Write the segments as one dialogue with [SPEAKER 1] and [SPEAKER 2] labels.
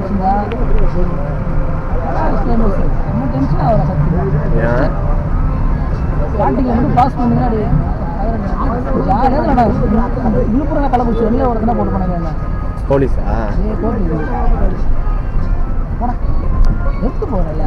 [SPEAKER 1] వచ్చిందా ரொம்ப டென்ஷன் ஆகிற சத்தியம்
[SPEAKER 2] ஏன்
[SPEAKER 1] ஸ்டார்டிங்கில் மட்டும் பாஸ் பண்ணுங்க ஜாலியாக நடக்கும் விழுப்புரம் கள்ளக்குறிச்சி வெளியில் ஒரு போட்டு பண்ணாங்க என்ன
[SPEAKER 2] போலீஸா
[SPEAKER 1] ஏ போட்டு போடா எடுத்து போகிறேன்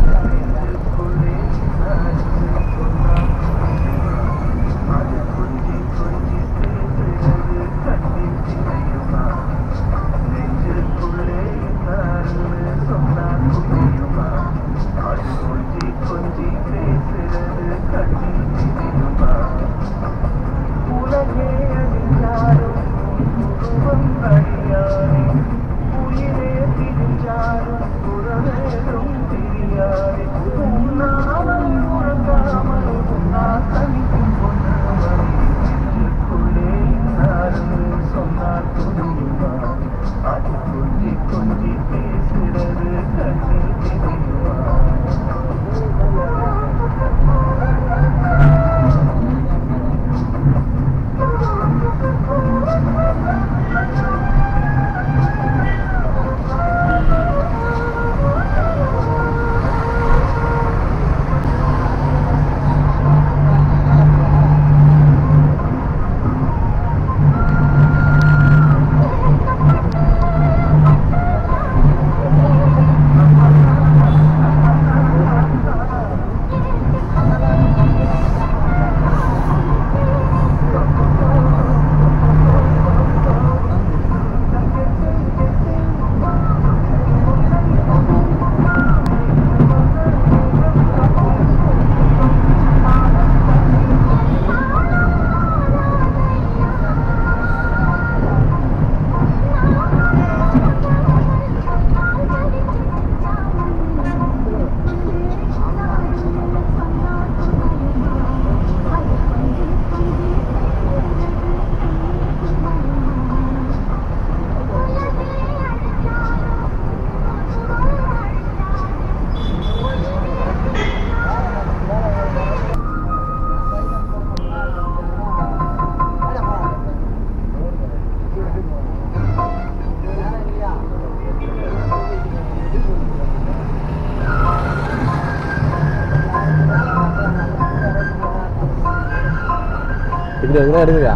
[SPEAKER 2] டிக்கெட் எதுனா இருக்குதா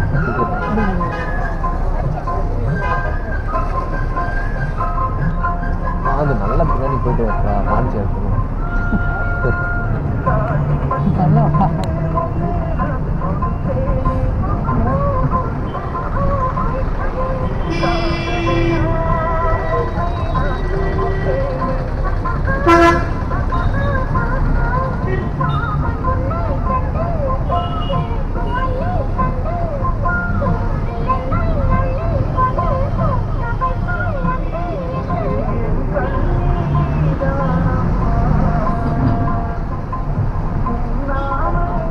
[SPEAKER 2] அது நல்ல பின்னாடி போயிட்டு வரா மாஞ்சி இருக்கணும்
[SPEAKER 1] நல்லா
[SPEAKER 3] Thank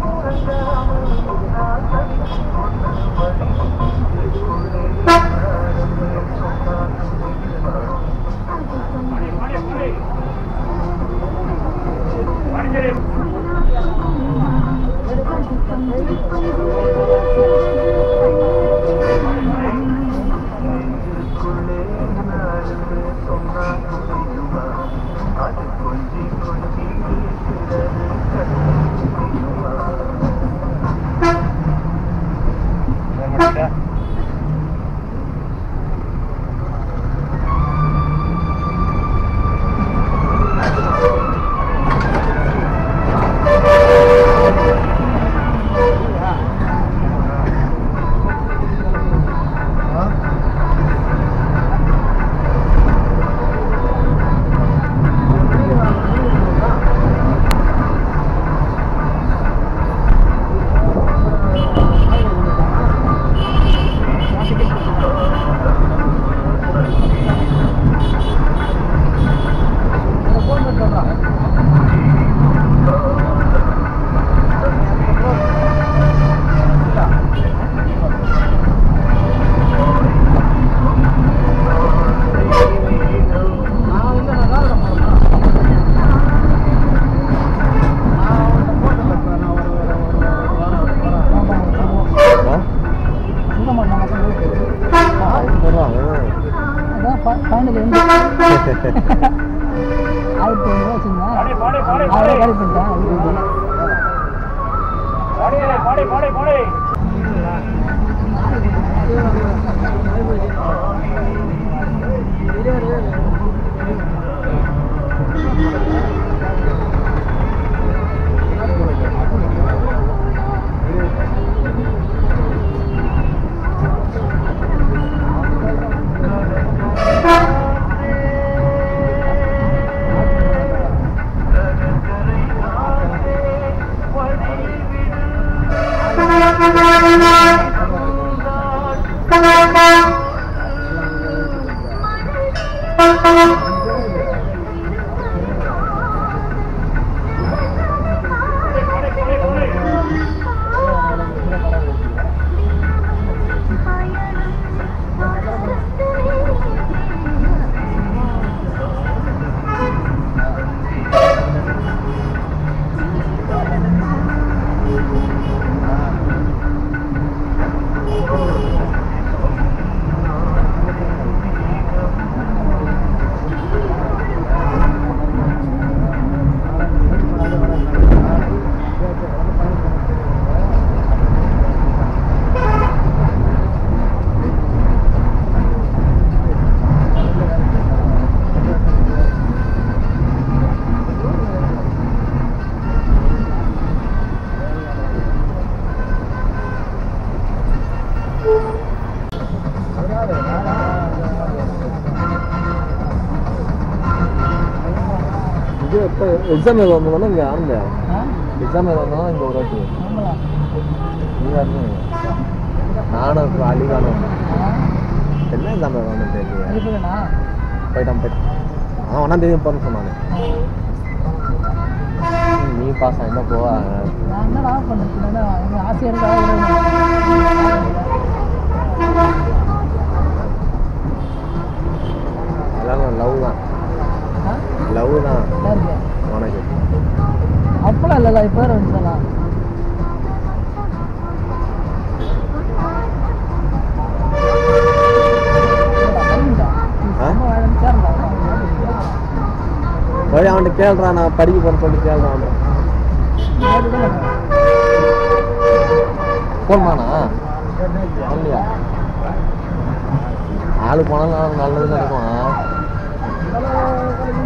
[SPEAKER 1] ஆயிரத்தி ஐநூறுவா வச்சுருந்தேன் ஆயிரம் காலி பண்ணிட்டேன் வீட்டுக்கு.
[SPEAKER 2] இது இப்போ எக்ஸாம் எது வந்தோம்னா இங்கே ஆரம்ப
[SPEAKER 1] ஆ?
[SPEAKER 2] எக்ஸாம் எது வந்தோம்னா இங்கே ஒரு வாட்டி
[SPEAKER 1] ஆமாடா.
[SPEAKER 2] நீங்க நானும் இப்போ அழிவானும்
[SPEAKER 1] ஆ?
[SPEAKER 2] என்ன எக்ஸாம் எது வந்து தெரியல
[SPEAKER 1] அனுப்பிடுறேனா?
[SPEAKER 2] போயிட்டான் போயிட்டான் அவன் ஒன்றாம் தேதி போகிறேன்னு சொன்னானே ம், நீ பாஸ் ஆகினா போவா
[SPEAKER 1] நான் என்னடா பண்ணுறது என்னடா எங்கள் ஆசையாக இருக்கா
[SPEAKER 2] எல்லாம் லவ் தான்
[SPEAKER 1] ஆ
[SPEAKER 2] லவ் தான்
[SPEAKER 1] யாருக்கு
[SPEAKER 2] உனக்கு
[SPEAKER 1] அப்பெல்லாம் இல்லைல்ல இப்போ வேறு வந்துடலாம்
[SPEAKER 2] ஆ? போய் அவன்கிட்ட கேள்றான் நான் படிக்க போறேன்னு சொல்லிட்டு கேள்றான் அவன் போன்மாண்ணா இல்லையா ஆளு போனாலும் நல்லது நடக்கும்